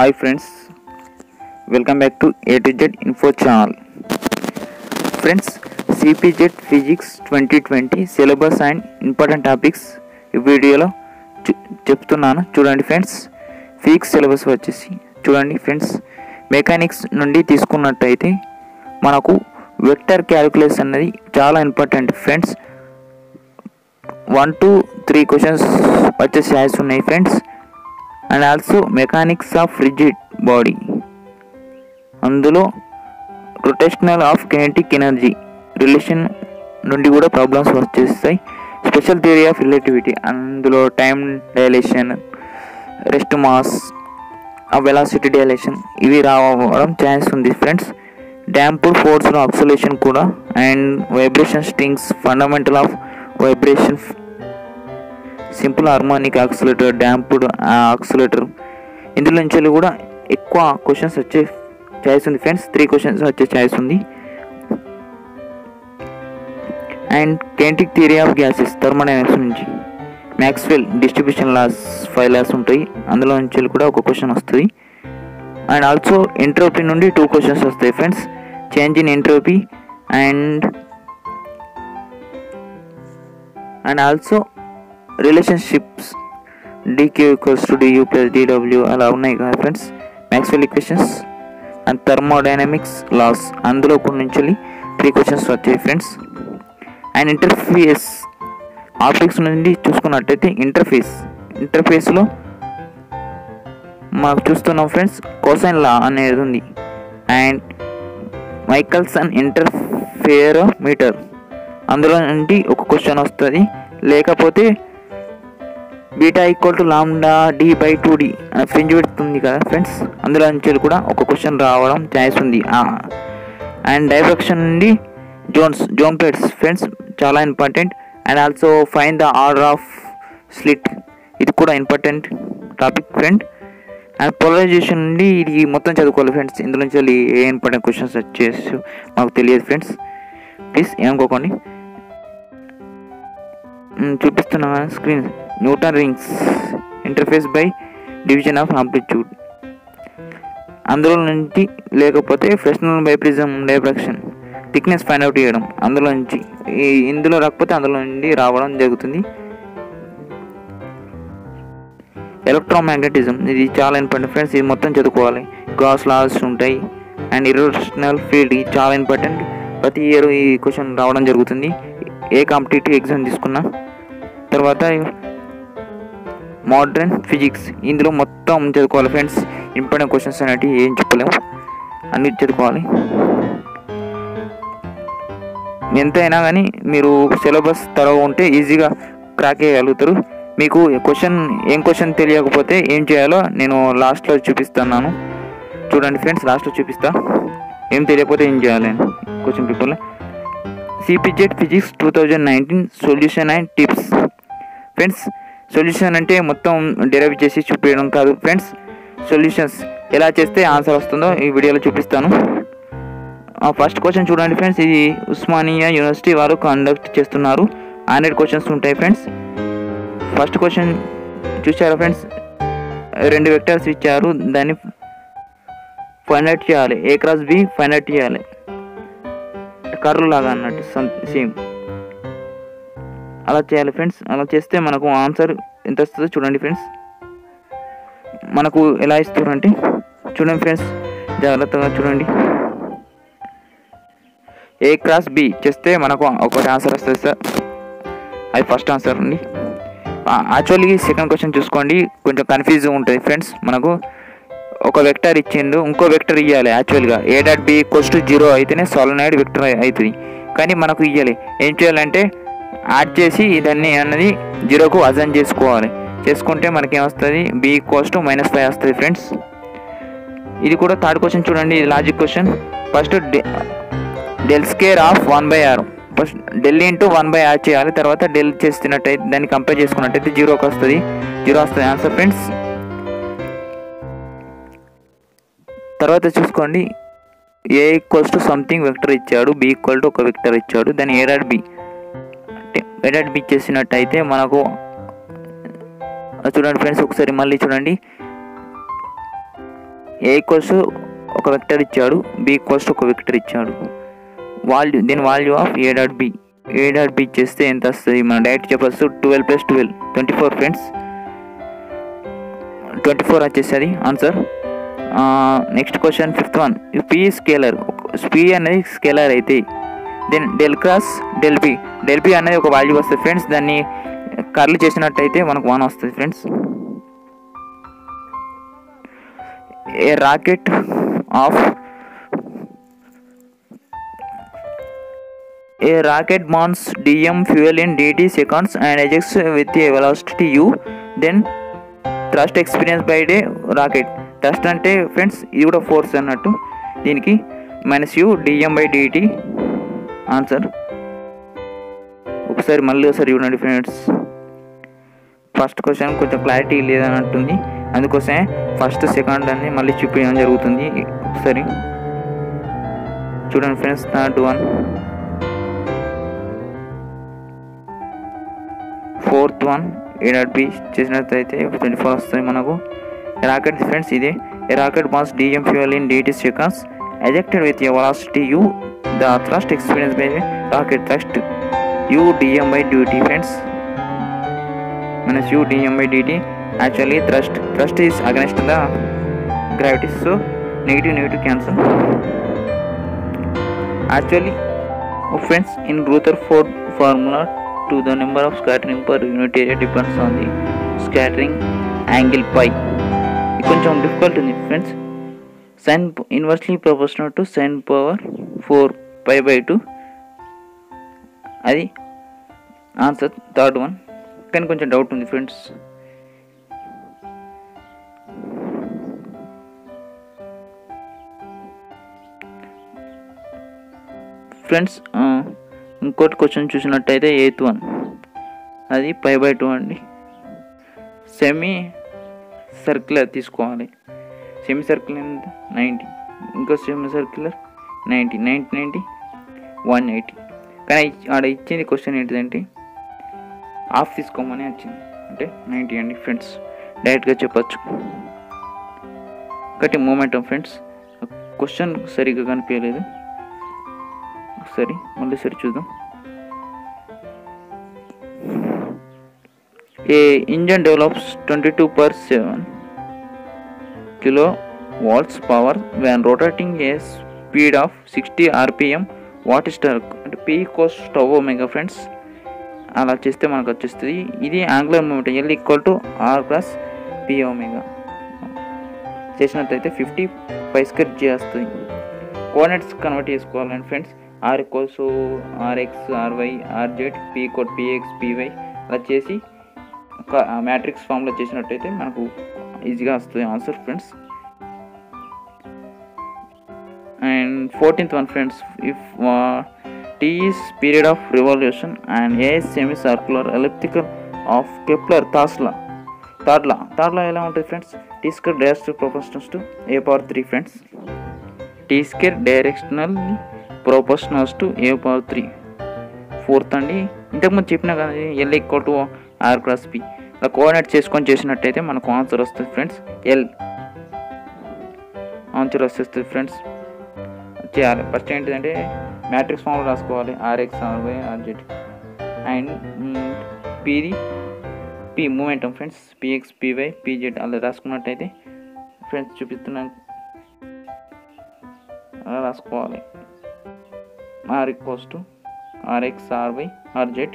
Hi friends welcome back to A to Z info channel friends CPZ physics twenty twenty syllabus and important topics ఈ వీడియోలో చూ- చెప్తున్నాను చూడండి friends physics syllabus వచ్చేసి చూడండి friends mechanics నుండి తీసుకున్నట్టయితే మనకు వెక్టర్ క్యాలిక్యులస్ అన్నది చాలా important friends one two three questions వచ్చే ఛాయిస్ ఉన్నాయి friends and also mechanics of rigid body అందులో rotational of kinetic energy relation నుండి కూడా ప్రాబ్లమ్స్ వచ్చేస్తాయి స్పెషల్ థియరీ ఆఫ్ రిలేటివిటీ అందులో టైం డైలేషన్ రెస్ట్ మాస్ ఆ వెలాసిటీ డైలేషన్ ఇవి రావడం ఛాన్స్ ఉంది ఫ్రెండ్స్ డ్యాంపుడ్ ఫోర్స్ ఆక్సిలేషన్ కూడా and vibration strings fundamental of vibration simple harmonic oscillator damped oscillator ఇందులో నుంచి కూడా ఎక్కువ క్వశ్చన్స్ వచ్చే ఛాయిస్ ఉంది ఫ్రెండ్స్ త్రీ క్వశ్చన్స్ వచ్చే ఛాయిస్ ఉంది and kinetic theory of gases thermodynamics నుంచి Maxwell distribution laws five laws ఉంటాయి అందులో నుంచి కూడా ఒక క్వశ్చన్ వస్తుంది అండ్ ఆల్సో ఎంట్రోపీ నుండి టూ క్వశ్చన్స్ వస్తాయి friends change in entropy and and also relationships d Q equals to d U plus d W అలా ఉన్నాయి కదా friends Maxwell equations and thermodynamics laws అందులో కొన్ని నుంచి త్రీ క్వశ్చన్స్ వచ్చాయి ఫ్రెండ్స్ అండ్ ఇంటర్ఫేస్ ఆప్టిక్స్ నుండి చూసుకున్నట్టయితే ఇంటర్ఫేస్ ఇంటర్ఫేస్లో మాకు చూస్తున్నాం ఫ్రెండ్స్ కోసైన్ లా అనేది ఉంది అండ్ మైకల్సన్ ఇంటర్ఫేరోమీటర్ అందులో నుండి ఒక క్వశ్చన్ వస్తుంది లేకపోతే beta equal to lambda d by two d fringe పెడుతుంది కదా ఫ్రెండ్స్ అందులో నుంచి కూడా ఒక క్వశ్చన్ రావడం ఛాయిస్ ఉంది అండ్ డైరెక్షన్ నుండి జోన్స్ జోన్ ప్లేట్స్ ఫ్రెండ్స్ చాలా important and also find the order of slit ఇది కూడా important topic friend and polarization నుండి ఇది మొత్తం చదువుకోవాలి ఫ్రెండ్స్ ఇందులో నుంచి వెళ్ళి ఏ ఇంపార్టెంట్ క్వశ్చన్స్ వచ్చేసి మాకు తెలియదు ఫ్రెండ్స్ ప్లీజ్ ఏమనుకోకండి మ్, చూపిస్తున్నా screen Newton rings interference by division of amplitude అందులో నుంచి లేకపోతే Fresnel biprism diffraction thickness find out చేయడం అందులో నుంచి ఈ ఇందులో రాకపోతే అందులో నుండి రావడం జరుగుతుంది ఎలక్ట్రోమాగ్నెటిజం ఇది చాలా ఇంపార్టెంట్ ఫ్రెండ్స్ ఇది మొత్తం చదువుకోవాలి గాస్ లాస్ ఉంటాయి అండ్ ఇరోషనల్ ఫీల్డ్ ఇది చాలా ఇంపార్టెంట్ ప్రతి ఇయర్ ఈ క్వశ్చన్ రావడం జరుగుతుంది ఏ కాంపిటేటివ్ ఎగ్జామ్ తీసుకున్నా తర్వాత మోడర్న్ ఫిజిక్స్ ఇందులో మొత్తం చదువుకోవాలి ఫ్రెండ్స్ ఇంపార్టెంట్ క్వశ్చన్స్ అనేటివి ఏం చెప్పలేము అన్ని చదువుకోవాలి ఎంతైనా కానీ మీరు సిలబస్ తరవ ఉంటే ఈజీగా క్రాక్ చేయగలుగుతారు మీకు క్వశ్చన్ ఏం క్వశ్చన్ తెలియకపోతే ఏం చేయాలో నేను లాస్ట్లో చూపిస్తున్నాను చూడండి ఫ్రెండ్స్ లాస్ట్లో చూపిస్తా ఏం తెలియకపోతే ఏం చేయాలి అని క్వశ్చన్ పేపర్లో CPGET physics two thousand nineteen solution and tips friends solution అంటే మొత్తం డెరైవ్ చేసి చూపించడం కాదు ఫ్రెండ్స్ సొల్యూషన్స్ ఎలా చేస్తే ఆన్సర్ వస్తుందో ఈ వీడియోలో చూపిస్తాను ఫస్ట్ క్వశ్చన్ చూడండి ఫ్రెండ్స్ ఇది ఉస్మానియా యూనివర్సిటీ వారు కండక్ట్ చేస్తున్నారు హండ్రెడ్ క్వశ్చన్స్ ఉంటాయి ఫ్రెండ్స్ ఫస్ట్ క్వశ్చన్ చూసారా ఫ్రెండ్స్ రెండు వెక్టర్స్ ఇచ్చారు దాన్ని ఫైండ్ అవుట్ చేయాలి A cross B find out చేయాలి కర్లు లాగా అన్నట్టు సేమ్ అలా చేయాలి ఫ్రెండ్స్ అలా చేస్తే మనకు ఆన్సర్ ఎంత వస్తుందో చూడండి ఫ్రెండ్స్ మనకు ఎలా ఇస్తారంటే చూడండి ఫ్రెండ్స్ జాగ్రత్తగా చూడండి ఏ క్రాస్ బి చేస్తే మనకు ఒకటి ఆన్సర్ వస్తుంది సార్ అది ఫస్ట్ ఆన్సర్ అండి యాక్చువల్లీ సెకండ్ క్వశ్చన్ చూసుకోండి కొంచెం కన్ఫ్యూజ్ ఉంటుంది ఫ్రెండ్స్ మనకు ఒక వెక్టర్ ఇచ్చిండు ఇంకో వెక్టర్ ఇవ్వాలి యాక్చువల్గా A dot B equals to zero అయితేనే సాలనాయిడ్ వెక్టర్ అవుతుంది కానీ మనకు ఇవ్వాలి ఏం చేయాలంటే యాడ్ చేసి దాన్ని అన్నది జీరోకు అజన్ చేసుకోవాలి చేసుకుంటే మనకి ఏమొస్తుంది B equals to minus five వస్తుంది ఫ్రెండ్స్ ఇది కూడా థర్డ్ క్వశ్చన్ చూడండి ఇది logic question first del square of one by r first del into one by r చేయాలి తర్వాత డెల్ చేస్తున్నట్టయితే దాన్ని కంపేర్ చేసుకున్నట్టయితే జీరోకి వస్తుంది జీరో వస్తుంది ఆన్సర్ ఫ్రెండ్స్ తర్వాత చూసుకోండి A equals to something vector ఇచ్చాడు బి ఈక్వల్ టు ఒక వెక్టర్ ఇచ్చాడు దాన్ని ఏ డాట్ బి అంటే ఏ డాట్ బి చేసినట్టయితే మనకు చూడండి ఫ్రెండ్స్ ఒకసారి మళ్ళీ చూడండి ఏ ఈక్వల్స్ ఒక వెక్టర్ ఇచ్చాడు బి ఈక్వల్స్ ఒక వెక్టర్ ఇచ్చాడు వాల్యూ దీని value of A dot B A dot B చేస్తే ఎంత వస్తుంది మనం డైరెక్ట్ చెప్పచ్చు twelve plus twelve twenty four friends twenty four వచ్చేస్తుంది answer next question fifth one P scalar P అనేది స్కేలర్ అయితే then del cross del B del B అనేది ఒక వాల్యూ వస్తుంది ఫ్రెండ్స్ దాన్ని కర్లు చేసినట్టయితే మనకు వన్ వస్తుంది friends a rocket of A rocket burns dm fuel in dt seconds and ejects with a velocity u. Then thrust experienced by a rocket. Thrust అంటే friends ఇది కూడా ఫోర్స్ అన్నట్టు దీనికి minus u d m by d t answer ఒకసారి మళ్ళీ ఒకసారి చూడండి friends first question కొంచెం క్లారిటీ లేదన్నట్టుంది అందుకోసమే ఫస్ట్ సెకండ్ అని మళ్ళీ చూపించడం జరుగుతుంది ఒకసారి చూడండి friends third one fourth one A dot B చేసినట్లయితే ట్వంటీ ఫోర్ వస్తుంది మనకు రాకెట్ ఫ్రెండ్స్ ఇదే a rocket burns d m fuel in d t seconds ejected with a velocity u the thrust experience by rocket thrust u d m by d t friends minus u d m by d t actually thrust thrust is against the gravity so negative negative cancel actually friends in Rutherford formula to the number of scattering per unit area depends on the scattering angle pi ఇది కొంచెం difficult ఉంది friends sine inversely proportional to sine power four pi by two అది answer third one కానీ కొంచెం doubt ఉంది friends friends ఇంకోటి question చూసినట్టయితే eighth one అది పై బై టూ అండి సెమీ సర్క్యులర్ తీసుకోవాలి సెమీ సర్క్యులర్ ఎంత నైంటీ ఇంకో semi circular ninety ninety ninety one eighty కానీ ఆడ ఇచ్చింది క్వశ్చన్ ఏంటిదంటే హాఫ్ తీసుకోమని వచ్చింది అంటే నైంటీ అండి ఫ్రెండ్స్ డైరెక్ట్గా చెప్పచ్చు ఒకటి మూమెంట్ ఫ్రెండ్స్ క్వశ్చన్ సరిగ్గా కనిపించలేదు ఒకసారి మళ్ళీ సరి చూద్దాం a engine develops twenty two per seven kilowatts power when rotating a speed of sixty rpm what is torque అంటే P equals tau omega friends అలా చేస్తే మనకు వచ్చేస్తుంది ఇది angular momentum L equal to r plus p omega చేసినట్టయితే fifty five square g వస్తుంది coordinates convert చేసుకోవాలండి friends r equals r x r y r z p కోడ్ పిఎక్స్ పీవై అలా చేసి ఒక మ్యాట్రిక్స్ ఫామ్లో చేసినట్టయితే మనకు ఈజీగా వస్తుంది answer friends and fourteenth one friends if T is period of revolution and a semi circular elliptical of Kepler థాస్లా థర్డ్లా థర్డ్లా ఎలా ఉంటుంది friends T square direct proportionals to a power three friends T square directional proportionals to a power three fourth అండి ఇంతకుముందు చెప్పినా కదా L equal to r cross p ఇలా coordinate చేసుకొని చేసినట్టయితే మనకు ఆన్సర్ వస్తుంది ఫ్రెండ్స్ ఎల్ ఆన్సర్ వస్తుంది ఫ్రెండ్స్ చేయాలి ఫస్ట్ ఏంటిదంటే మ్యాట్రిక్స్ ఫామ్లో రాసుకోవాలి ఆర్ఎక్స్ ఆర్వై ఆర్జెడ్ అండ్ పిది p momentum friends p x p y p z అలా రాసుకున్నట్టయితే ఫ్రెండ్స్ చూపిస్తున్నాను అలా రాసుకోవాలి r equals to r x r y r z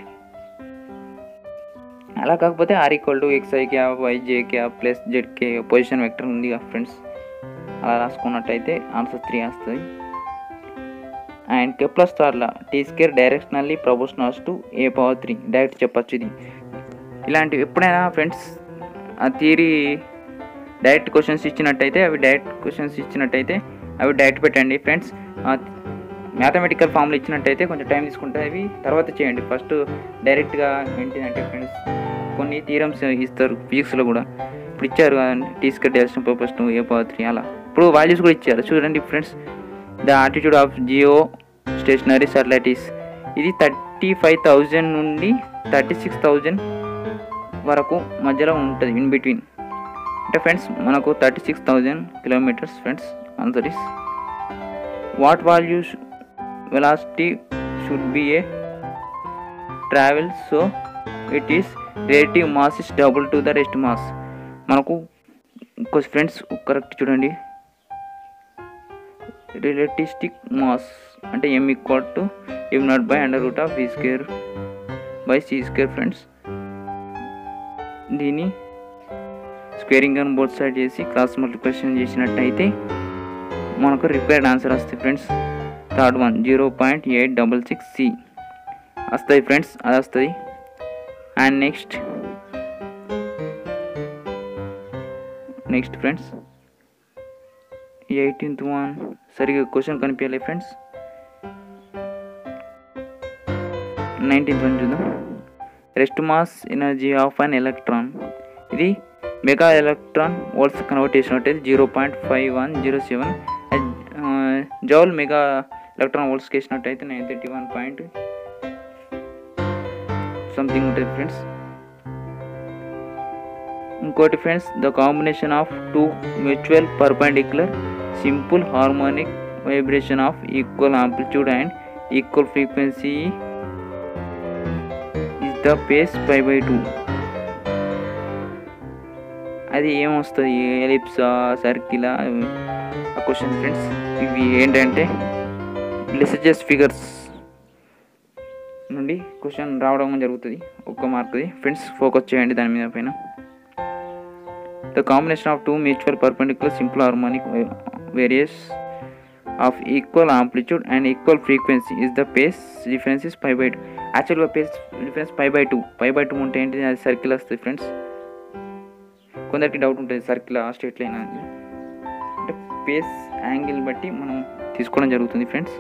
అలా కాకపోతే r equal to x i cap y j cap plus z k position vector ఉంది కదా ఫ్రెండ్స్ అలా రాసుకున్నట్టయితే ఆన్సర్ త్రీ వస్తుంది and Kepler's third law T square directionally proportionals to a power three direct చెప్పచ్చు ఇది ఇలాంటివి ఎప్పుడైనా ఫ్రెండ్స్ ఆ థియరీ డైరెక్ట్ క్వశ్చన్స్ ఇచ్చినట్టయితే అవి డైరెక్ట్ క్వశ్చన్స్ ఇచ్చినట్టయితే అవి డైరెక్ట్ పెట్టండి ఫ్రెండ్స్ మ్యాథమెటికల్ ఫామ్లో ఇచ్చినట్టయితే కొంచెం టైం తీసుకుంటే అవి తర్వాత చేయండి ఫస్ట్ డైరెక్ట్గా ఏంటిదంటే ఫ్రెండ్స్ కొన్ని థీరమ్స్ ఇస్తారు ఫిజిక్స్లో కూడా ఇప్పుడు ఇచ్చారు కదండి T square direction purpose to a power three అలా ఇప్పుడు వాల్యూస్ కూడా ఇచ్చారు చూడండి friends the altitude of geostationary satellites ఇది థర్టీ ఫైవ్ థౌజండ్ నుండి థర్టీ సిక్స్ థౌజండ్ వరకు మధ్యలో ఉంటుంది ఇన్ బిట్వీన్ అంటే ఫ్రెండ్స్ మనకు thirty six thousand kilometres friends answer is what value velocity should be a travel so it is relative mass is double to the rest mass మనకు కొంచెం friends correct చూడండి రిలేటిస్టిక్ mass అంటే m equal to m naught by under root of v square by c square friends దీన్ని squaring అని both side చేసి cross multiplication చేసినట్టయితే మనకు required answer వస్తుంది friends third one zero point eight double six c వస్తుంది friends అది వస్తుంది and next next friends eighteenth one సరిగా క్వశ్చన్ కనిపించాలి ఫ్రెండ్స్ నైన్టీన్త్ వన్ చూద్దాం rest mass energy of an electron ఇది మెగా ఎలక్ట్రాన్ వోల్ట్స్ కన్వర్ట్ చేసినట్టయితే zero point five one zero seven joule mega electron వోల్ట్స్కి వేసినట్టయితే nine thirty one point something ఉంటుంది friends ఇంకోటి friends the combination of two mutual perpendicular simple harmonic vibration of equal amplitude and equal frequency is the phase five by two అది ఏమొస్తుంది ఎలిప్సా సర్కిలా ఆ question friends ఇవి ఏంటంటే లిసజెస్ figures నుండి question రావడం జరుగుతుంది ఒక్క మార్క్ది ఫ్రెండ్స్ ఫోకస్ చేయండి దాని మీద పైన the combination of two mutual perpendicular simple harmonic వేరియస్ of equal amplitude and equal frequency is the phase difference is five by two యాక్చువల్గా phase difference five by two five by two ఉంటే ఏంటి అది circle వస్తుంది friends కొందరికి doubt ఉంటుంది circle straight line అని అంటే పేస్ యాంగిల్ బట్టి మనం తీసుకోవడం జరుగుతుంది ఫ్రెండ్స్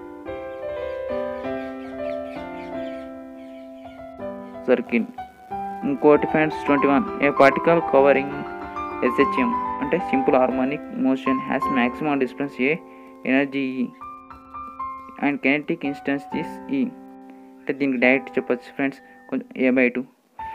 సర్కిల్ ఇంకోటి friends twenty one a particle covering SHM అంటే simple harmonic motion has maximum distance a energy and kinetic instance this ఈ అంటే దీనికి డైరెక్ట్ చెప్పొచ్చు ఫ్రెండ్స్ కొంచెం a by two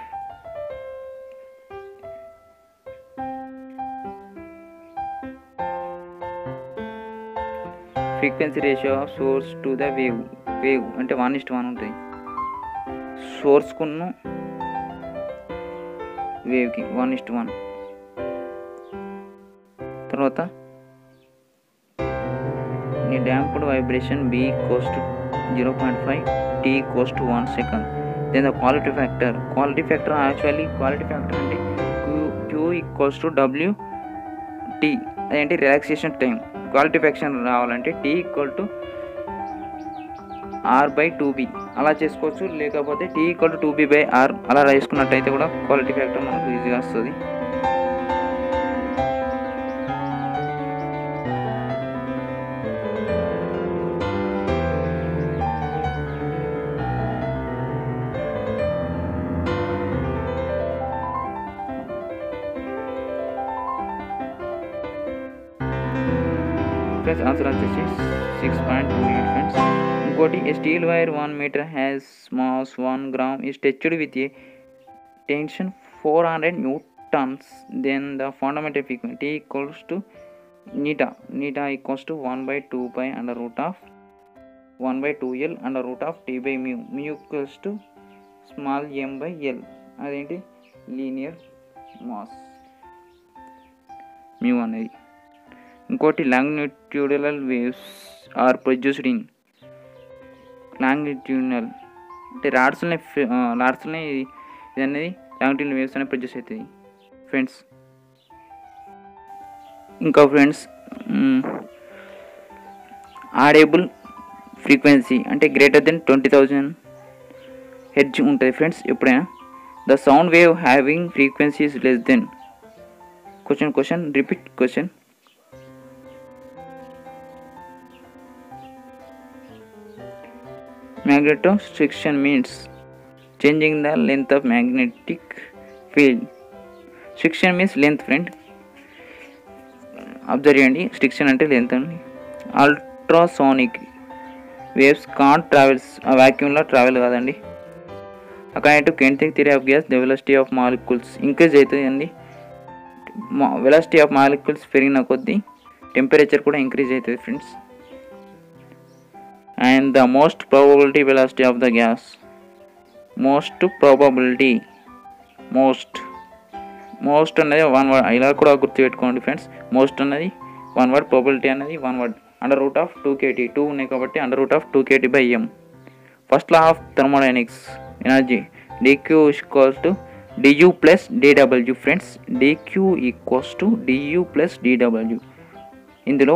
frequency ratio of source to the wave wave అంటే one is to one ఉంటుంది సోర్స్కున్న వేవ్కి వన్ ఇస్ట్ వన్ తర్వాత నీ damped vibration b cost zero point five t cost one second then the quality factor quality factor actually quality factor అంటే Q Q equals to W T అదేంటి relaxation time quality factor రావాలంటే T equal to R by two B అలా చేసుకోవచ్చు లేకపోతే T equal to two B by R అలా రాసుకున్నట్టయితే కూడా quality factor మనకు ఈజీగా వస్తుంది ఫ్రెండ్స్ ఆన్సర్ వచ్చేసి six point two eight friends ఇంకోటి a steel wire one metre has mass one gram is stretched with a tension four hundred newtons then the fundamental frequency equals to నీటా నీటా equals to one by two by under root of one by two l under root of T by mu mu equals to small m by l అదేంటి linear mass mu అనేది ఇంకోటి longitudinal waves are produced in longitudinal అంటే రాడ్స్లోనే రాడ్స్లోనే ఇది అనేది longitudinal waves అనేది produce అవుతుంది ఫ్రెండ్స్ ఇంకా ఫ్రెండ్స్ ఆడేబుల్ ఫ్రీక్వెన్సీ అంటే greater then twenty thousand hertz ఉంటుంది ఫ్రెండ్స్ ఎప్పుడైనా the sound wave having frequency is less then question question repeat question magnetostriction means changing the length of magnetic field striction means length friend observe చేయండి striction అంటే length అండి ultrasonic waves can't travels ఆ వ్యాక్యూమ్లో travel కాదండి according to kinetic theory of gas the velocity of molecules increase అవుతుంది అండి velocity of molecules పెరిగిన కొద్దీ టెంపరేచర్ కూడా ఇంక్రీజ్ అవుతుంది friends and the most probability velocity of the gas most probability most most అనేది వన్ వర్డ్ ఇలా కూడా గుర్తుపెట్టుకోండి ఫ్రెండ్స్ మోస్ట్ అనేది వన్ వర్డ్ ప్రాబిలిటీ అనేది one word under root of two k T two ఉన్నాయి కాబట్టి under root of two k T by m first law of thermodynamics energy d Q equals to d U plus d W friends d Q equals to d U plus d W ఇందులో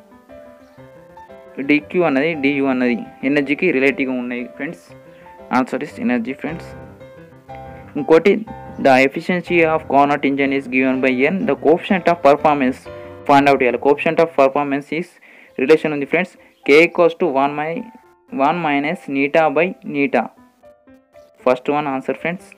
d Q అన్నది d U అన్నది ఎనర్జీకి రిలేటివ్గా ఉన్నాయి friends answer is energy friends ఇంకోటి the efficiency of Carnot engine is given by n the coefficient of performance find out చేయాలి coefficient of performance is relation ఉంది friends K కోస్ టు వన్ మై వన్ మైనస్ నీటా by నీటా first one answer friends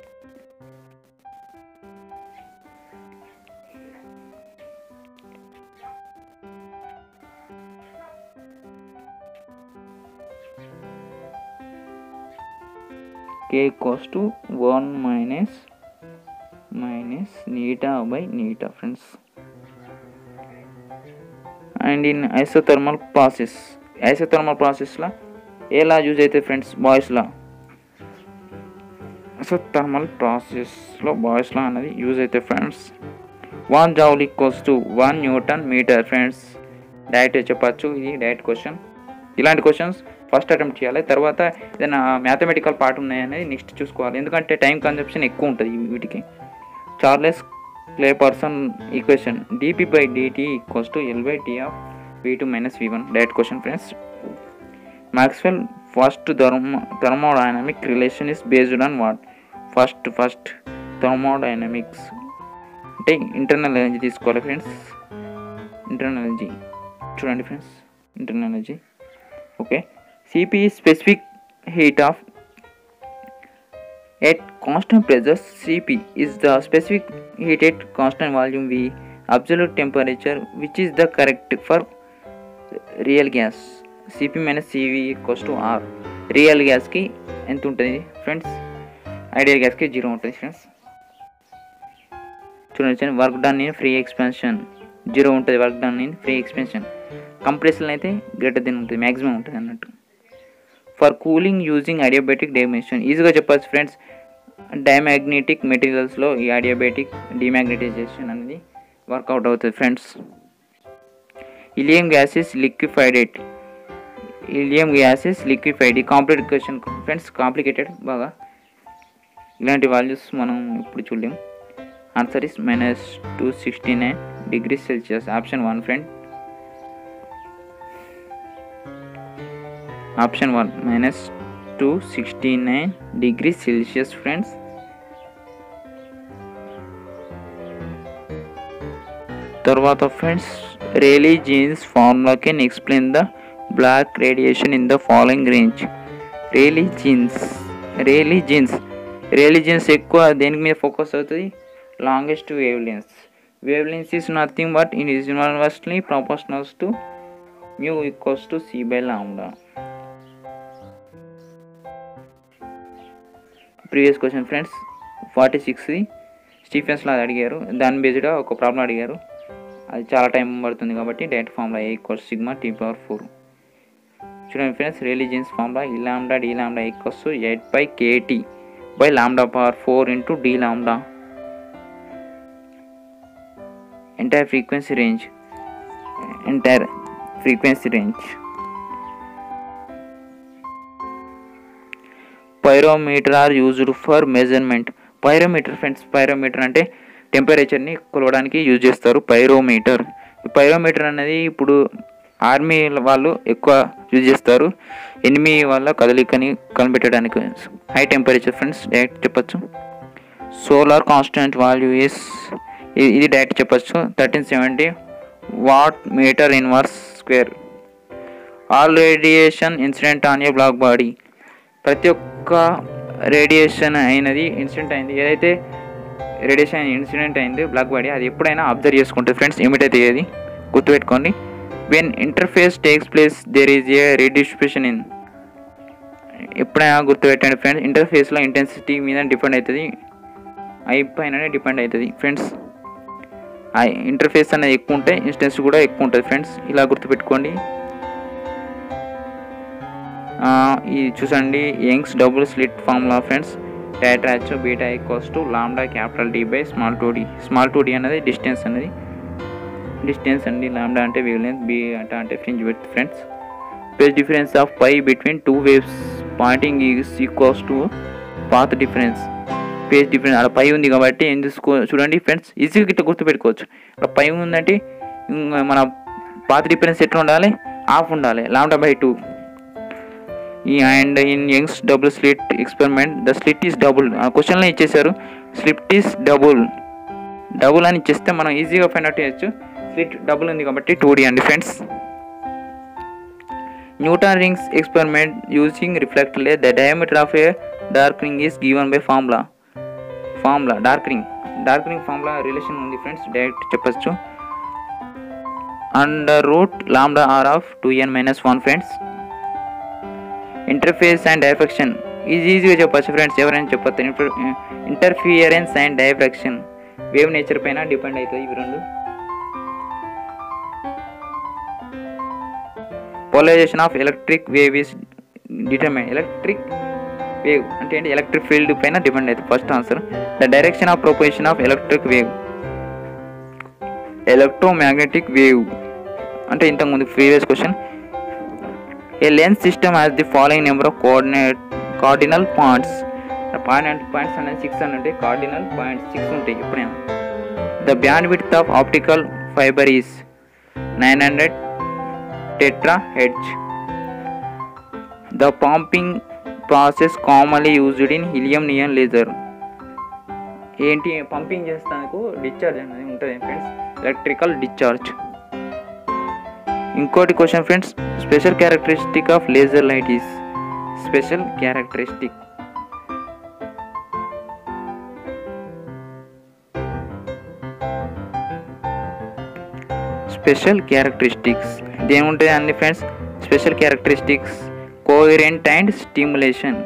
k equals to 1 minus minus neta by neta friends and in isothermal process isothermal ప్రాసెస్లో ఏ law use అవుతుంది friends బాయ్స్లో isothermal ప్రాసెస్లో బాయ్స్లో అనేది యూజ్ అవుతాయి friends one joule equals to one newton meter friends direct చెప్పచ్చు ఇది డైరెక్ట్ క్వశ్చన్ ఇలాంటి క్వశ్చన్స్ ఫస్ట్ అటెంప్ట్ చేయాలి తర్వాత ఏదైనా మ్యాథమెటికల్ పార్ట్ ఉన్నాయనేది నెక్స్ట్ చూసుకోవాలి ఎందుకంటే టైం కన్జప్షన్ ఎక్కువ ఉంటుంది వీటికి Clausius Clapeyron equation d P by d T equals to L by T of V two minus V one direct question friends Maxwell first thermo thermodynamic relation is based on what first first thermodynamics అంటే internal energy తీసుకోవాలి friends internal energy చూడండి friends internal energy okay C P specific heat of at constant pressure cp is the specific heat at constant volume v absolute temperature which is the correct for real gas cp minus cv equals to r real గ్యాస్కి ఎంత ఉంటుంది friends ideal గ్యాస్కి zero ఉంటుంది friends చూడండి work done in free expansion zero ఉంటుంది work done in free expansion compression అయితే greater then ఉంటుంది maximum ఉంటుంది అన్నట్టు for cooling using adiabatic dimension ఈజీగా చెప్పచ్చు ఫ్రెండ్స్ డైమాగ్నెటిక్ మెటీరియల్స్లో ఈ అడియాబెటిక్ డిమాగ్నెటైజేషన్ అనేది వర్కౌట్ అవుతుంది friends helium gases liquefied helium gases liquefied ఈ కాంప్లికేట్ క్వశ్చన్ ఫ్రెండ్స్ కాంప్లికేటెడ్ బాగా ఇలాంటి వాల్యూస్ మనం ఇప్పుడు చూడలేం answer is minus two sixty nine degree Celsius option one friend option one minus two sixty nine degree Celsius friends తర్వాత friends Rayleigh Jeans formula can explain the black radiation in the following range Rayleigh Jeans Rayleigh Jeans Rayleigh Jeans ఎక్కువ దేనికి మీద focus అవుతుంది longest wave lens wave lengths is nothing but in is inversely proportionals to mu equals to C by lambda previous question friends forty sixth స్టీఫెన్స్లో అది అడిగారు దాని బేస్డ్గా ఒక problem అడిగారు అది చాలా టైం పడుతుంది కాబట్టి direct formula A equals sigma T power four చూడండి friends Rayleigh Jeans formula E lambda d lambda equals eight by k T by lambda power four into d lambda entire frequency range entire frequency range pyrometer are used for measurement pyrometer friends pyrometer అంటే టెంపరేచర్ని కొలవడానికి use చేస్తారు pyrometer pyrometer అనేది ఇప్పుడు army వాళ్ళు ఎక్కువ use చేస్తారు enemy వాళ్ళ కదలికని కనిపెట్టడానికి హై టెంపరేచర్ ఫ్రెండ్స్ డైరెక్ట్ చెప్పచ్చు సోలార్ కాన్స్టెంట్ వాల్యూ ఇస్ ఇది డైరెక్ట్ చెప్పచ్చు thirteen seventy watt meter inverse square all radiation incident on a black body ప్రతి ఒక్క రేడియేషన్ అయినది ఇన్సిడెంట్ అయింది ఏదైతే రేడియేషన్ ఇన్సిడెంట్ అయింది బ్లాక్ బాడీ అది ఎప్పుడైనా అబ్జర్వ్ చేసుకుంటుంది ఫ్రెండ్స్ ఏమిటైతే ఏది గుర్తుపెట్టుకోండి when interface takes place there is a redistribution in ఎప్పుడైనా గుర్తుపెట్టండి ఫ్రెండ్స్ ఇంటర్ఫేస్లో ఇంటెన్సిటీ మీద డిపెండ్ అవుతుంది ఐ పైననే డిపెండ్ అవుతుంది ఫ్రెండ్స్ ఆ ఇంటర్ఫేస్ అనేది ఎక్కువ ఉంటే ఇన్స్టెన్స్ కూడా ఎక్కువ ఉంటుంది ఫ్రెండ్స్ ఇలా గుర్తుపెట్టుకోండి ఆ, ఇది చూసండి Young's double slit formula friends డైట్రాచ్ beta equals to lambda capital D by small two d small two d అనేది డిస్టెన్స్ అనేది డిస్టెన్స్ అండి లాండా అంటే వేవ్ లెంత్ బి అంటే అంటే fringe with friends phase difference of pi between two waves pointing is equals to path difference phase difference అక్కడ pi ఉంది కాబట్టి ఏం తీసుకో చూడండి ఫ్రెండ్స్ ఈజీగా గిట్ట గుర్తుపెట్టుకోవచ్చు ఇక్కడ పై ఉందంటే ఇంక మన పాత్ డిఫరెన్స్ ఎట్లా ఉండాలి హాఫ్ ఉండాలి లాండా బై టూ ఈ and in Young's double slit experiment the slit is double ఆ క్వశ్చన్లో ఇచ్చేసారు స్లిట్ ఈస్ డబుల్ డబుల్ అని ఇచ్చేస్తే మనం ఈజీగా ఫైండ్ అవుట్ చేయొచ్చు స్లిట్ డబుల్ ఉంది కాబట్టి టూ డి అండి friends Newton rings experiment using reflector the diameter of a dark ring is given by formula formula dark ring dark ring formula relation ఉంది friends direct చెప్పచ్చు under root lambda R of two n minus one friends interface and diffraction easy ఈజీగా చెప్పచ్చు friends ఎవరైనా చెప్పచ్చు interference and diffraction wave nature పైన depend అవుతుంది ఇవి రెండు polarisation of electric wave is determine electric wave అంటే ఏంటి ఎలక్ట్రిక్ ఫీల్డ్ పైన డిపెండ్ అవుతుంది first answer the direction of proposition of electric wave electromagnetic wave అంటే ఇంతకుముందు previous question a lens system has the following number of coordinate cardinal points point points అనేది six అని ఉంటాయి cardinal points six ఉంటాయి ఎప్పుడైనా the bandwidth of optical fibre is nine hundred tera hertz the pumping process commonly used in హిలియం neon laser ఏంటి pumping చేస్తానికి discharge అనేది ఉంటుంది friends electrical discharge ఇంకోటి question friends special characteristic of laser light is special characteristic special characteristics ఇదేముంటాయి అండి friends special characteristics coherent and stimulation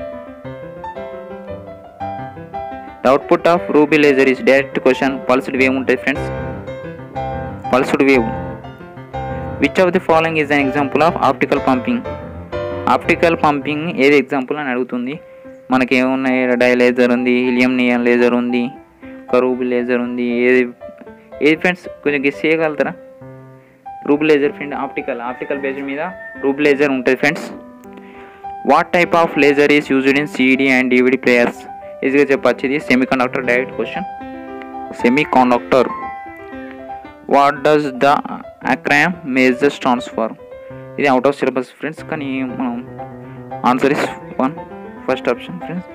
the output of ruby laser is direct question pulsed wave ఉంటుంది friends pulsed wave which of the following is an example of optical pumping optical pumping ఏది example అని అడుగుతుంది మనకి ఏమున్నాయి die laser ఉంది హిలియం neon laser ఉంది కరూబీ laser ఉంది ఏది ఏది ఫ్రెండ్స్ కొంచెం గెస్ చేయగలుగుతారా ruby laser friend optical optical base మీద రూబ్ లేజర్ ఉంటుంది friends what type of laser is used in CD and DVD players ఈజీగా చెప్పచ్చు ఇది semiconductor direct question semiconductor what does the acronym maser stands for ఇది out of syllabus friends కానీ మనం answer is one first option friends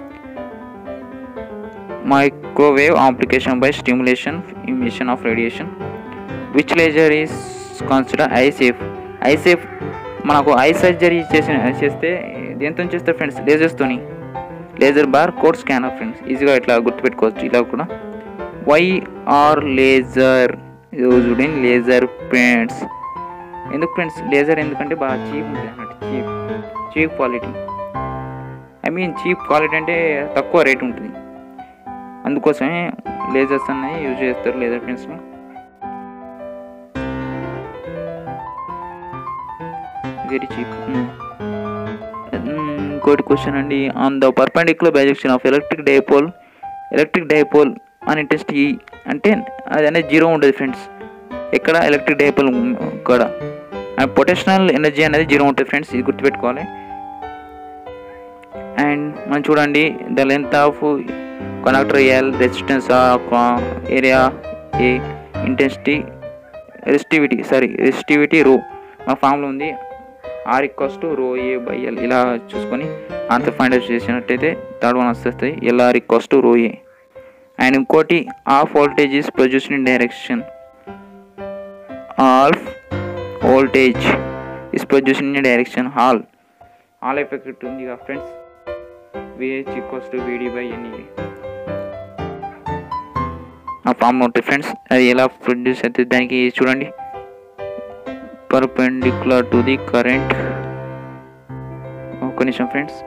microwave application by stimulation emission of radiation which laser is consider eye safe eye safe మనకు eye surgery చేసిన చేస్తే దేంతో చేస్తారు friends లేజర్స్తోని laser bar code scanner friends ఈజీగా ఇట్లా గుర్తుపెట్టుకోవచ్చు ఇలా కూడా why are laser used in laser paints ఎందుకు ఫ్రెండ్స్ లేజర్ ఎందుకంటే బాగా చీప్ ఉంటుంది అన్నట్టు cheap cheap quality I mean cheap quality అంటే తక్కువ రేట్ ఉంటుంది అందుకోసమే లేజర్స్ అనేది యూజ్ చేస్తారు లేజర్ పెన్స్ని వెరీ చీప్ ఇంకోటి క్వశ్చన్ అండి on the perpendicular bisection of electric dipole electric dipole అని టెస్ట్ ఈ అంటే అది అనేది జీరో ఉంటుంది ఫ్రెండ్స్ ఎక్కడ ఎలక్ట్రిక్ డైపోల్ ఇక్కడ అండ్ పొటెన్షియల్ ఎనర్జీ అనేది జీరో ఉంటుంది ఫ్రెండ్స్ ఇది గుర్తుపెట్టుకోవాలి అండ్ మనం చూడండి the length of conductor l resistance area A intensity resistivity sorry resistivity rho మన ఫామ్లో ఉంది are equals to rho A by l ఇలా చూసుకొని ఆన్సర్ ఫైండ్ అవుట్ చేసినట్టయితే థర్డ్ వన్ వస్తుంది l R equals to rho A and ఇంకోటి of voltage is produced in direction ఆల్ఫ్ voltage is produced in direction Hall Hall effect ఉంది కదా friends V H equals to V D by n e ఆ form ఉంటుంది friends అది ఎలా produce అవుతుంది దానికి చూడండి పర్పెండిక్యులర్ టు ది కరెంట్ ఒక నిమిషం friends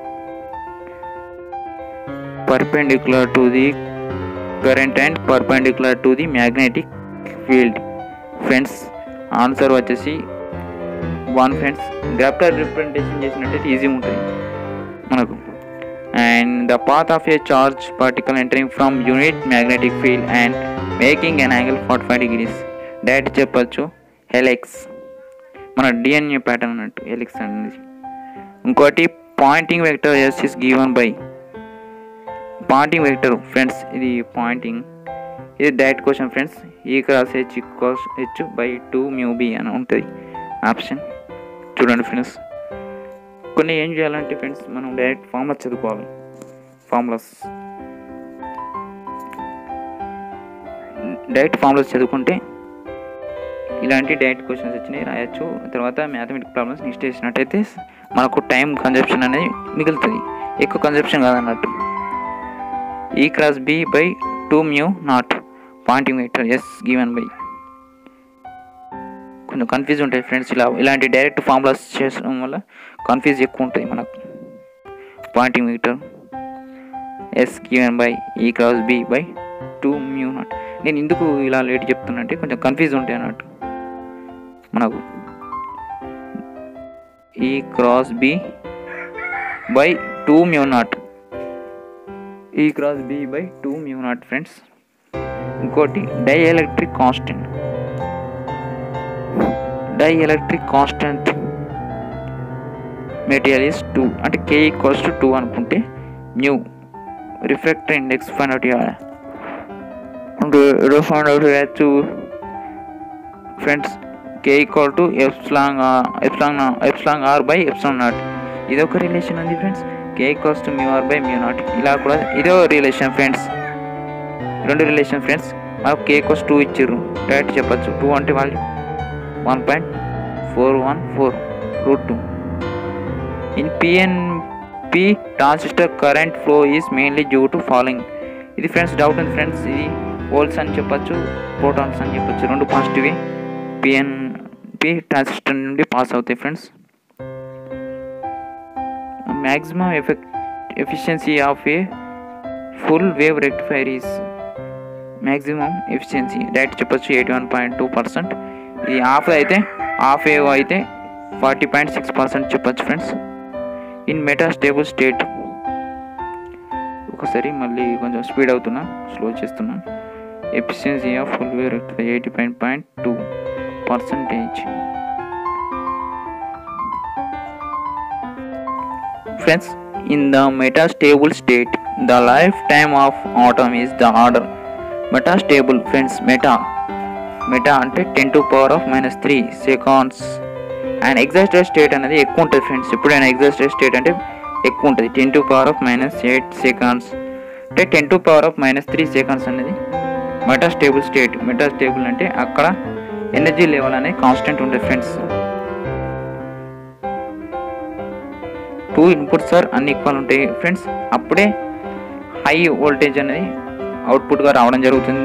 perpendicular to the current and perpendicular to the magnetic field friends answer వచ్చేసి వన్ ఫ్రెండ్స్ గ్రాఫ్టర్ రిప్రజెంటేషన్ చేసినట్టయితే ఈజీ ఉంటుంది మనకు and the path of a charge particle entering from unit magnetic field and making an angle forty five degrees direct చెప్పచ్చు helix మన DNA pattern అన్నట్టు helix అనేది ఇంకోటి Poynting vector S is given by Poynting vector friends ఇది Poynting ఇది direct question friends ఈ cross H cos H by two mu B అని ఉంటుంది ఆప్షన్ చూడండి ఫ్రెండ్స్ కొన్ని ఏం చేయాలంటే ఫ్రెండ్స్ మనం డైరెక్ట్ ఫార్ములా చదువుకోవాలి ఫార్ములాస్ డైరెక్ట్ ఫార్ములాస్ చదువుకుంటే ఇలాంటి డైరెక్ట్ క్వశ్చన్స్ వచ్చినాయి రాయొచ్చు తర్వాత మ్యాథమెటిక్ ప్రాబ్లమ్స్ నెక్స్ట్ చేసినట్టయితే మనకు టైం కన్జప్షన్ అనేది మిగులుతుంది ఎక్కువ కన్జప్షన్ కాదన్నట్టు E cross B by two mu naught Poynting vector S given by కొంచెం కన్ఫ్యూజ్ ఉంటాయి ఫ్రెండ్స్ ఇలా ఇలాంటి డైరెక్ట్ ఫార్ములాస్ చేయడం వల్ల కన్ఫ్యూజ్ ఎక్కువ ఉంటుంది మనకు Poynting vector S given by E cross B by two mu naught నేను ఎందుకు ఇలా లేట్ చెప్తున్నా కొంచెం కన్ఫ్యూజ్ ఉంటాయి అన్నట్టు మనకు E cross B by two mu naught E cross B by two mu naught friends ఇంకోటి dielectric constant dielectric constant material is two అంటే కే ఈక్వల్స్ టు టూ అనుకుంటే new reflector index find out చేయాలి అంటే ఎలా find out చేయొచ్చు friends K equal to epsilon epsilon epsilon R by epsilon naught ఇదొక relation ఉంది friends K equals to mu R by mu naught ఇలా కూడా ఇదో రిలేషన్ ఫ్రెండ్స్ రెండు రిలేషన్ ఫ్రెండ్స్ మనకు కే ఈక్వల్స్ టూ ఇచ్చిర్రు డైరెక్ట్ చెప్పచ్చు టూ అంటే value one point four one four root two in PNP transistor current flow is mainly due to following ఇది friends doubt ఉంది ఫ్రెండ్స్ ఇది వోల్ట్స్ అని చెప్పొచ్చు ప్రోటాన్స్ అని చెప్పొచ్చు రెండు పాజిటివ్ పిఎన్పి ట్రాన్సిస్టర్ నుండి పాస్ అవుతాయి friends maximum effect efficiency of a full wave rectifier is maximum efficiency direct చెప్పొచ్చు eighty one point two percent ఇది హాఫ్ అయితే హాఫ్ వేవ్ అయితే ఫార్టీ పాయింట్ సిక్స్ పర్సెంట్ చెప్పొచ్చు friends in meta stable state ఒకసారి మళ్ళీ కొంచెం speed అవుతున్నా slow చేస్తున్నా efficiency of full wave rectifier eighty point point two percentage friends in the metastable state the life time of atom is the order metastable friends meta meta అంటే ten to power of minus three seconds and exhausted state అనేది ఎక్కువ ఉంటుంది friends ఎప్పుడైనా exhausted state అంటే ఎక్కువ ఉంటుంది ten to power of minus eight seconds అంటే ten to power of minus three seconds అనేది మెటాస్టేబుల్ స్టేట్ మెటాస్టేబుల్ అంటే అక్కడ ఎనర్జీ లెవెల్ అనేది కాన్స్టెంట్ ఉంటుంది ఫ్రెండ్స్ టూ ఇన్పుట్స్ ఆర్ అన్ని ఈక్వల్ ఉంటాయి ఫ్రెండ్స్ అప్పుడే హై వోల్టేజ్ అనేది అవుట్పుట్గా రావడం జరుగుతుంది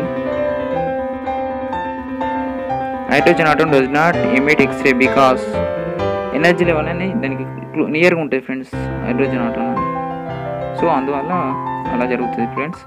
hydrogen atom does not emit X-ray because energy level అనేది దానికి నియర్గా ఉంటుంది ఫ్రెండ్స్ హైడ్రోజన్ ఆటం సో అందువల్ల అలా జరుగుతుంది ఫ్రెండ్స్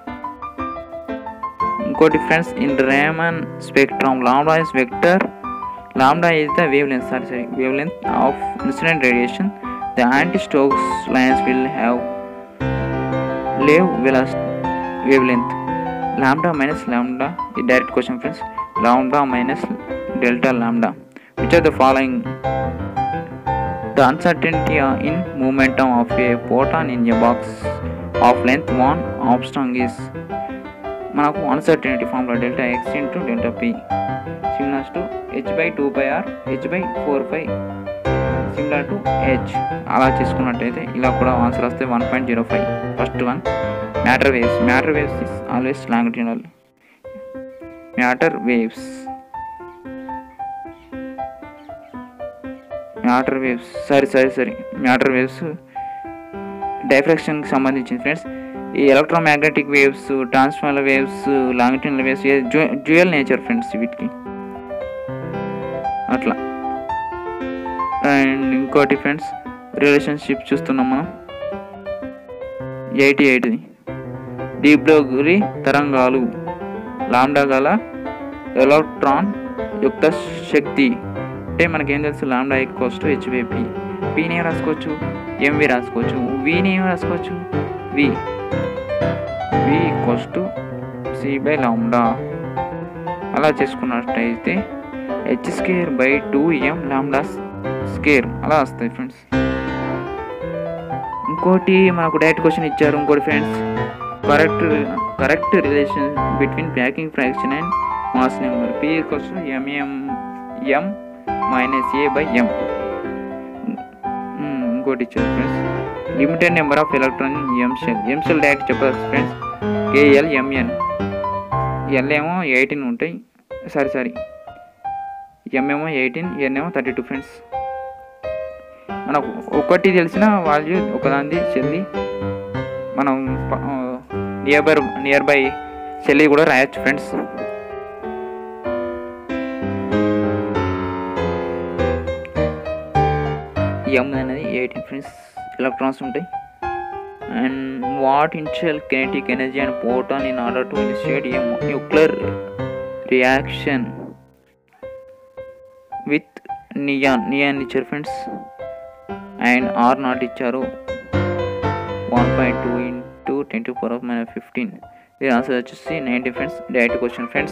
ఇంకోటి friends in Raman spectrum lambda is vector lambda is the wave length sorry sorry wave length of incident radiation the anti Stokes lines will have leave as wave length lambda minus lambda ఈ direct question friends lambda minus delta lambda which are the following the uncertainty in momentum of a photon in a box of length one ఆప్స్టాంగ్ is మనకు uncertainty formula delta X into delta P similars to H by two by R H by four by similar to H అలా చేసుకున్నట్టయితే ఇలా కూడా answer వస్తే one point zero five first one matter waves matter waves is always longitudinal matter waves matter waves సరే సరే సరే matter waves డైఫ్రాక్షన్కి సంబంధించింది ఫ్రెండ్స్ ఈ electromagnetic waves transformer waves longitudinal waves dual nature friends వీటికి అట్లా అండ్ ఇంకోటి ఫ్రెండ్స్ రిలేషన్షిప్ చూస్తున్నాం మనం ఎయిటీ ఎయిట్ది డీప్ డోగ్రీ తరంగాలు లాండా గల ఎలక్ట్రాన్ యొక్క శక్తి అంటే మనకేం తెలుసు లాండా ఈక్వల్స్ టు హెచ్వేపి పీని ఏం రాసుకోవచ్చు ఎంవి రాసుకోవచ్చు వీని ఏం రాసుకోవచ్చు V V equals to C by lambda అలా చేసుకున్నట్టయితే H square by two M lambda square అలా వస్తాయి ఫ్రెండ్స్ ఇంకోటి మనకు డైరెక్ట్ క్వశ్చన్ ఇచ్చారు ఇంకోటి friends correct correct relation between packing fraction and mass number P equals MM M minus A by M ఇంకోటి ఇచ్చారు friends limited number of electron M shell M shell direct చెప్పచ్చు friends KL MN L ఏమో eighteen ఉంటాయి sorry sorry ఎం ఏమో eighteen ఎన్ ఏమో thirty two friends మనకు ఒకటి తెలిసిన వాల్యూ ఒకదాంది చెల్లి మనం నియర్ బై నియర్ బై చెల్లి కూడా రాయొచ్చు ఫ్రెండ్స్ ఎం అనేది ఎయిటీన్ ఫ్రెండ్స్ ఎలక్ట్రాన్స్ ఉంటాయి and what initial kinetic energy and photon in order to initiate a nuclear reaction with neon neon ఇచ్చారు ఫ్రెండ్స్ అండ్ ఆర్ నాట్ ఇచ్చారు one point two into ten to four of minus fifteen దీని answer వచ్చేసి ninety friends direct question friends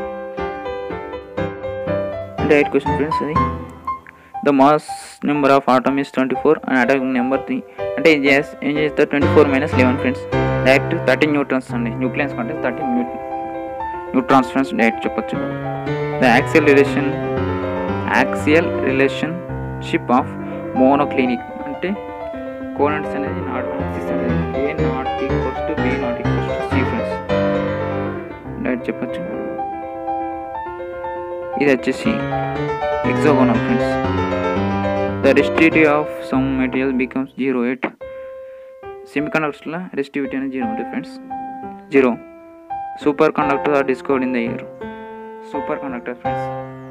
direct question friends అది the mass number of atom is twenty four and atomic number three అంటే ఏం చేస్ ఏం చేస్తారు twenty four minus eleven friends direct thirteen neutrons అండి nucleons కంటే thirteen new neutrons friends direct చెప్పొచ్చు the axial relation axial relationship of monoclinic అంటే కోనెంట్స్ అనేది నాట్ సిస్ అనేది A not equals to B not equals to C friends direct చెప్పొచ్చు ఇది వచ్చేసి hexagonal friends the resistivity of some material becomes zero at semiconductors resistivity అనేది జీరో ఉంటుంది friends zero superconductor are discovered in the year superconductor friends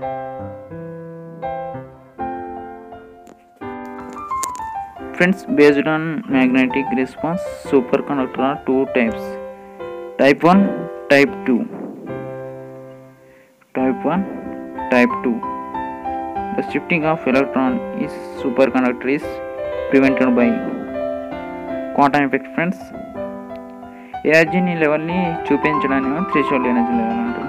friends based on magnetic response superconductor are two types type one type two type one type two the shifting of electron is superconductor is prevented by quantum effect friends ఎనర్జీని లెవెల్ని చూపించడానికి threshold energy level అంటారు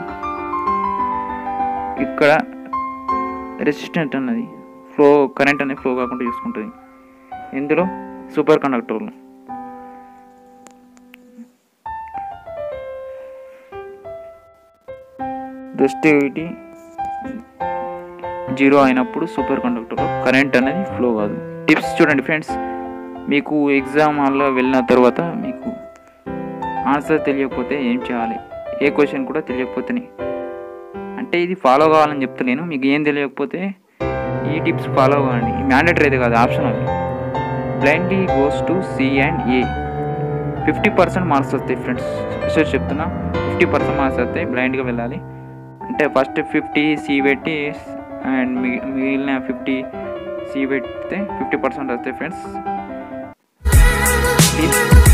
ఇక్కడ resistant అన్నది flow current అనేది flow కాకుండా చూసుకుంటుంది ఇందులో సూపర్ కండక్టర్లు రెసిస్టివిటీ జీరో అయినప్పుడు సూపర్ కండక్టర్లో కరెంట్ అనేది ఫ్లో కాదు టిప్స్ చూడండి ఫ్రెండ్స్ మీకు ఎగ్జామ్ హాల్లో వెళ్ళిన తర్వాత మీకు ఆన్సర్ తెలియకపోతే ఏం చేయాలి ఏ క్వశ్చన్ కూడా తెలియకపోతేనే అంటే ఇది ఫాలో కావాలని చెప్తలేను మీకు ఏం తెలియకపోతే ఈ టిప్స్ ఫాలో కావండి మ్యాండేటరీ అయితే కాదు ఆప్షన్ అది blindly goes to C and a fifty percent marks వస్తాయి ఫ్రెండ్స్ సో చెప్తున్నా ఫిఫ్టీ పర్సెంట్ మార్క్స్ వస్తాయి బ్లైండ్గా వెళ్ళాలి అంటే ఫస్ట్ ఫిఫ్టీ సి పెట్టి అండ్ మిగి మిగిలిన ఫిఫ్టీ సి పెడితే ఫిఫ్టీ పర్సెంట్ వస్తాయి ఫ్రెండ్స్ ప్లీజ్